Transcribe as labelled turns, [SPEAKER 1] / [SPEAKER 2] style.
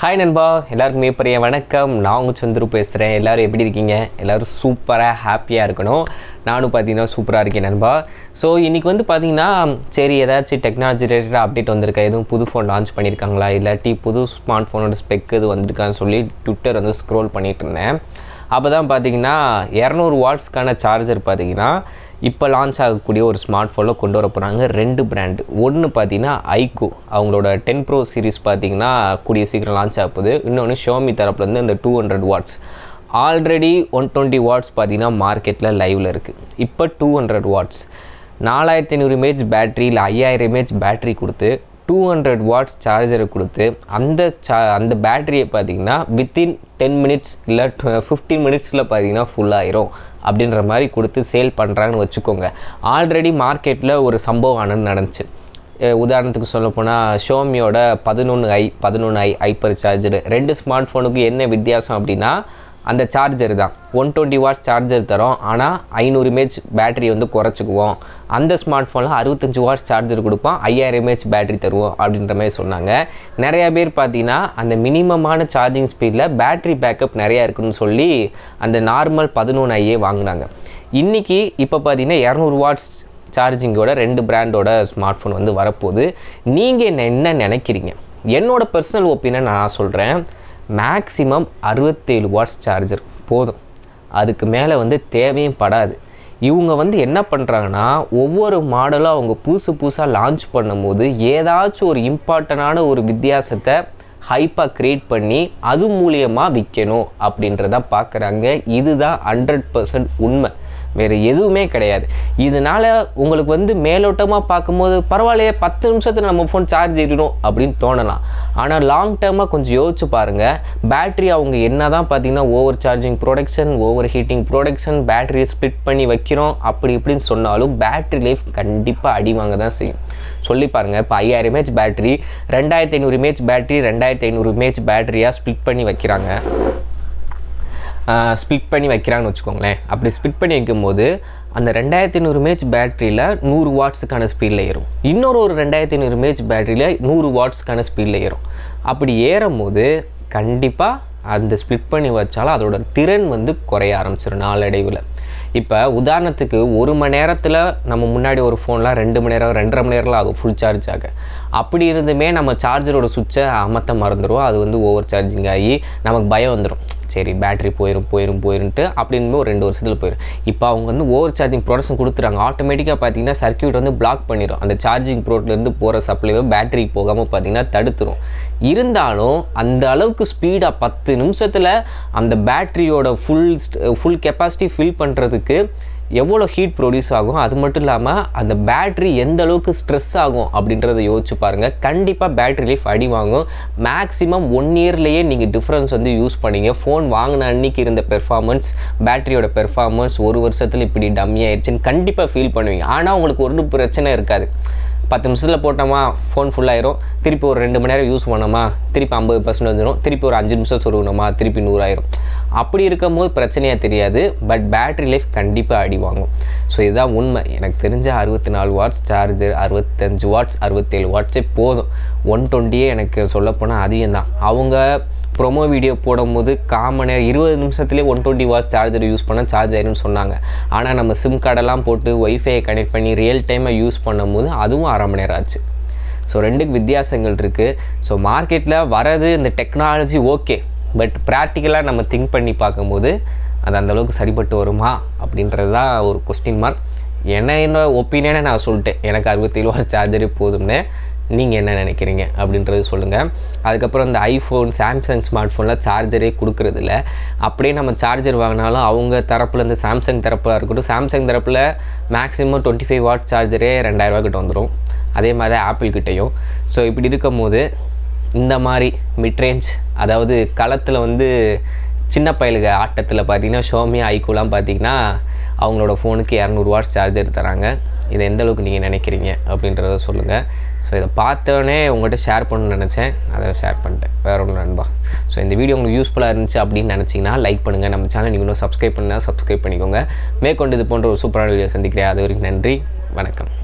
[SPEAKER 1] hi நண்பா எல்லாருக்கும் மிகப்பெரிய வணக்கம் நான் உங்கள் சந்துரு பேசுகிறேன் எல்லோரும் எப்படி இருக்கீங்க எல்லோரும் சூப்பராக ஹாப்பியாக இருக்கணும் நானும் பார்த்தீங்கன்னா சூப்பராக இருக்கேன் நண்பா ஸோ இன்றைக்கி வந்து பார்த்தீங்கன்னா சரி ஏதாச்சும் டெக்னாலஜி ரிலேட்டட் அப்டேட் வந்திருக்கா எதுவும் புது ஃபோன் லான்ச் பண்ணியிருக்காங்களா இல்லாட்டி புது ஸ்மார்ட் ஃபோனோட ஸ்பெக் இது வந்திருக்கான்னு சொல்லி ட்விட்டர் வந்து ஸ்க்ரோல் பண்ணிகிட்டு இருந்தேன் அப்போ தான் பார்த்தீங்கன்னா இரநூறு வாட்ஸ்க்கான சார்ஜர் பார்த்தீங்கன்னா இப்போ லான்ச் ஆகக்கூடிய ஒரு ஸ்மார்ட் ஃபோனில் கொண்டு வர போகிறாங்க ரெண்டு பிராண்டு ஒன்று பார்த்தீங்கன்னா ஐகோ அவங்களோட டென் ப்ரோ சீரிஸ் பார்த்தீங்கன்னா கூடிய சீக்கிரம் லான்ச் ஆக போகுது இன்னொன்று ஷோமி தரப்புலேருந்து இந்த two hundred watts already one twenty watts பார்த்தீங்கன்னா மார்க்கெட்டில் லைவில் இருக்குது இப்போ டூ ஹண்ட்ரட் வாட்ஸ் நாலாயிரத்தி ஐநூறு எம்ஏஹெச் பேட்ரி இல்லை ஐயாயிரம் எம்ஏஹெச் பேட்ரி கொடுத்து டூ ஹண்ட்ரட் வாட்ஸ் சார்ஜரை கொடுத்து அந்த சா அந்த பேட்டரியை பார்த்தீங்கன்னா வித்தின் டென் மினிட்ஸ் இல்லை ஃபிஃப்டீன் மினிட்ஸில் பார்த்தீங்கன்னா ஃபுல்லாயிரும் அப்படின்ற மாதிரி கொடுத்து சேல் பண்ணுறாங்கன்னு வச்சுக்கோங்க ஆல்ரெடி மார்க்கெட்டில் ஒரு சம்பவம் ஆனது நடந்துச்சு அஹ் உதாரணத்துக்கு சொல்ல போனால் ஷோமியோட பதினொன்று ஐ பதினொன்று ஐ ஹைப்பர் சார்ஜர் ரெண்டு ஸ்மார்ட் ஃபோனுக்கு என்ன வித்தியாசம் அப்படின்னா அந்த சார்ஜர் தான் ஒன் டுவெண்ட்டி வாட்ஸ் சார்ஜர் தரோம் ஆனால் ஐநூறு எம்ஏஹெச் பேட்டரி வந்து குறைச்சிக்குவோம் அந்த ஸ்மார்ட் ஃபோனில் அறுபத்தஞ்சு வாட்ஸ் சார்ஜர் கொடுப்போம் ஐயாயிரம் எம்ஏஹெச் பேட்டரி தருவோம் அப்படின்ற மாதிரி சொன்னாங்க நிறையா பேர் பார்த்தீங்கன்னா அந்த மினிமமான சார்ஜிங் ஸ்பீடில் பேட்டரி பேக்கப் நிறையா இருக்குன்னு சொல்லி அந்த நார்மல் பதினொன்று ஐயே வாங்கினாங்க இன்றைக்கி இப்போ பார்த்தீங்கன்னா இரநூறு வாட்ஸ் சார்ஜிங்கோட ரெண்டு பிராண்டோட ஸ்மார்ட் ஃபோன் வந்து வரப்போகுது நீங்கள் என்ன என்ன நினைக்கிறீங்க என்னோட பர்சனல் ஒப்பீனியன் நான் சொல்கிறேன் மேக்ஸிமம் அறுபத்தேழு வாட்ஸ் சார்ஜர் போதும் அதுக்கு மேலே வந்து தேவையும் படாது இவங்க வந்து என்ன பண்ணுறாங்கன்னா ஒவ்வொரு மாடலும் அவங்க புதுசு புதுசாக லான்ச் பண்ணும்போது ஏதாச்சும் ஒரு இம்பார்ட்டண்டான ஒரு வித்தியாசத்தை ஹைப்பாக க்ரியேட் பண்ணி அது மூலியமாக விற்கணும் அப்படின்றத பார்க்குறாங்க இதுதான் ஹண்ட்ரட் பர்சன்ட் உண்மை வேறு எதுவுமே கிடையாது இதனால் உங்களுக்கு வந்து மேலோட்டமாக பார்க்கும்போது பரவாயில்லையே பத்து நிமிஷத்தில் நம்ம ஃபோன் சார்ஜ் ஏறிடும் அப்படின்னு தோணலாம் ஆனால் லாங் டேர்மாக கொஞ்சம் யோசிச்சு பாருங்கள் பேட்ரி அவங்க என்ன தான் பார்த்தீங்கன்னா over charging protection over heating protection பேட்டரியை ஸ்ப்ளிட் பண்ணி வைக்கிறோம் அப்படி இப்படின்னு சொன்னாலும் பேட்ரி லைஃப் கண்டிப்பாக அடி வாங்க தான் செய்யும் சொல்லி பாருங்கள் இப்போ ஐயாயிரம் எம்ஏஹெச் பேட்டரி ரெண்டாயிரத்தி ஐநூறு எம்ஏஹெச் பேட்டரி ரெண்டாயிரத்தி ஐநூறு எம்ஏஹெச் பேட்டரியாக ஸ்ப்ளிட் பண்ணி வைக்கிறாங்க ஸ்ப்ளிட் பண்ணி வைக்கிறாங்கன்னு வச்சுக்கோங்களேன் அப்படி ஸ்ப்ளிட் பண்ணி வைக்கும்போது அந்த ரெண்டாயிரத்தி ஐநூறு மேட்ச் பேட்டரியில் நூறு வாட்ஸுக்கான ஸ்பீடில் ஏறும் இன்னொரு ஒரு ரெண்டாயிரத்தி ஐநூறு மேட்ச் பேட்டரியில் நூறு வாட்ஸுக்கான ஸ்பீடில் ஏறும் அப்படி ஏறும் போது கண்டிப்பாக அந்த ஸ்ப்ளிட் பண்ணி வச்சாலும் அதோட திறன் வந்து குறைய ஆரம்பிச்சிடும் நாளடைவில் இப்போ உதாரணத்துக்கு ஒரு மணி நேரத்தில் நம்ம முன்னாடி ஒரு ஃபோன்லாம் ரெண்டு மணி நேரம் ரெண்டரை மணி நேரம்லாம் ஆகும் ஃபுல் சார்ஜ் ஆக அப்படி இருந்துமே நம்ம சார்ஜரோட சுவிட்சை அமர்த்த மறந்துடுவோம் அது வந்து ஓவர் சார்ஜிங் ஆகி நமக்கு பயம் வந்துடும் சரி பேட்டரி போயிடும் போயிடும் போயிருன்ட்டு அப்படின்னு ஒரு ரெண்டு வருஷத்தில் போயிடும் இப்போ அவங்க வந்து ஓவர் சார்ஜிங் ப்ரொடக்ஷன் கொடுத்துறாங்க ஆட்டோமேட்டிக்காக பார்த்தீங்கன்னா சர்க்கியூட் வந்து பிளாக் பண்ணிடும் அந்த சார்ஜிங் ப்ரோட்லேருந்து போகிற சப்ளைவை பேட்டரி போகாமல் பார்த்தீங்கன்னா தடுத்துரும் இருந்தாலும் அந்த அளவுக்கு ஸ்பீடாக பத்து நிமிஷத்தில் அந்த பேட்டரியோட ஃபுல் ஃபுல் கெப்பாசிட்டி ஃபில் பண்ணுறதுக்கு எவ்வளோ ஹீட் ப்ரொடியூஸ் ஆகும் அது மட்டும் இல்லாமல் அந்த பேட்ரி எந்த அளவுக்கு ஸ்ட்ரெஸ் ஆகும் அப்படின்றத யோசிச்சு பாருங்கள் கண்டிப்பாக பேட்ரி லைஃப் அடி வாங்கும் மேக்ஸிமம் ஒன் இயர்லேயே நீங்கள் டிஃப்ரென்ஸ் வந்து யூஸ் பண்ணீங்க ஃபோன் வாங்கின அன்னைக்கு இருந்த பெர்ஃபார்மன்ஸ் பேட்டரியோட பெர்ஃபார்மன்ஸ் ஒரு வருஷத்தில் இப்படி டம்மி ஆயிடுச்சுன்னு கண்டிப்பாக ஃபீல் பண்ணுவீங்க ஆனால் உங்களுக்கு ஒரு பிரச்சனை இருக்காது பத்து நிமிஷத்தில் போட்டோமா ஃபோன் ஃபுல்லாயிரும் திருப்பி ஒரு ரெண்டு மணி நேரம் யூஸ் பண்ணோமா திருப்பி ஐம்பது பர்சன்ட் வந்துடும் திருப்பி ஒரு அஞ்சு நிமிஷம் சொருகணுமா திருப்பி நூறாயிரும் அப்படி இருக்கும் போது பிரச்சனையாக தெரியாது பட் பேட்ரி லைஃப் கண்டிப்பாக அடி வாங்கும் ஸோ இதுதான் உண்மை எனக்கு தெரிஞ்ச அறுபத்தி நாலு வாட்ஸ் சார்ஜர் அறுபத்தஞ்சு வாட்ஸ் அறுபத்தேழு வாட்ஸே போதும் ஒன் டுவெண்ட்டியே எனக்கு சொல்லப்போனால் அதிகம் தான் அவங்க ப்ரொமோ வீடியோ போடும்போது காமன் நேரம் இருபது நிமிஷத்துலேயே one twenty watts charger use பண்ணால் சார்ஜ் ஆயிரும்னு சொன்னாங்க ஆனால் நம்ம சிம் கார்டெல்லாம் போட்டு ஒய்ஃபையை கனெக்ட் பண்ணி ரியல் டைமாக யூஸ் பண்ணும்போது அதுவும் அரை மணி நேரம் ஆச்சு ஸோ ரெண்டுக்கு வித்தியாசங்கள் இருக்குது ஸோ மார்க்கெட்டில் வரது இந்த டெக்னாலஜி ஓகே பட் ப்ராக்டிக்கலாக நம்ம திங்க் பண்ணி பார்க்கும்போது அது அந்தளவுக்கு சரிப்பட்டு வருமா அப்படின்றது தான் ஒரு கொஸ்டின் மார்க் என்ன என்ன ஒப்பீனியனை நான் சொல்லிட்டேன் எனக்கு அறுபத்தேழு வாட்ஸ் சார்ஜரே போதும்னு நீங்கள் என்ன நினைக்கிறீங்க அப்படின்றது சொல்லுங்கள் அதுக்கப்புறம் இந்த ஐஃபோன் சாம்சங் ஸ்மார்ட் ஃபோனில் சார்ஜரே கொடுக்குறதில்ல அப்படியே நம்ம சார்ஜர் வாங்கினாலும் அவங்க தரப்பில் இந்த சாம்சங் தரப்பாக இருக்கட்டும் சாம்சங் தரப்பில் மேக்ஸிமம் டுவெண்ட்டி ஃபைவ் வாட் சார்ஜரே ரெண்டாயிரரூவா கிட்ட வந்துடும் அதே மாதிரி ஆப்பிள் கிட்டேயும் ஸோ இப்படி இருக்கும் போது இந்த மாதிரி மிட்ரேஞ்ச் அதாவது களத்தில் வந்து சின்ன பயலுக ஆட்டத்தில் பார்த்தீங்கன்னா ஷோமி ஐக்கூலாம் பார்த்தீங்கன்னா அவங்களோட ஃபோனுக்கு இரநூறு வாட்ஸ் சார்ஜர் தராங்க இதை எந்த அளவுக்கு நீங்கள் நினைக்கிறீங்க அப்படின்றத சொல்லுங்கள் ஸோ இதை பார்த்தோன்னே உங்கள்கிட்ட ஷேர் பண்ணணும்னு நினச்சேன் அதை ஷேர் பண்ணிட்டேன் வேற ஒன்றும் நண்பா ஸோ இந்த வீடியோ உங்களுக்கு யூஸ்ஃபுல்லாக இருந்துச்சு அப்படின்னு நினச்சிங்கன்னா லைக் பண்ணுங்கள் நம்ம சேனல் நீங்கள் இன்னும் சப்ஸ்கிரைப் பண்ணால் சப்ஸ்கிரைப் பண்ணிக்கோங்க மேற்கொண்டு இது போன்ற ஒரு சூப்பரான வீடியோ சந்திக்கிறேன் அது வரைக்கும் நன்றி வணக்கம்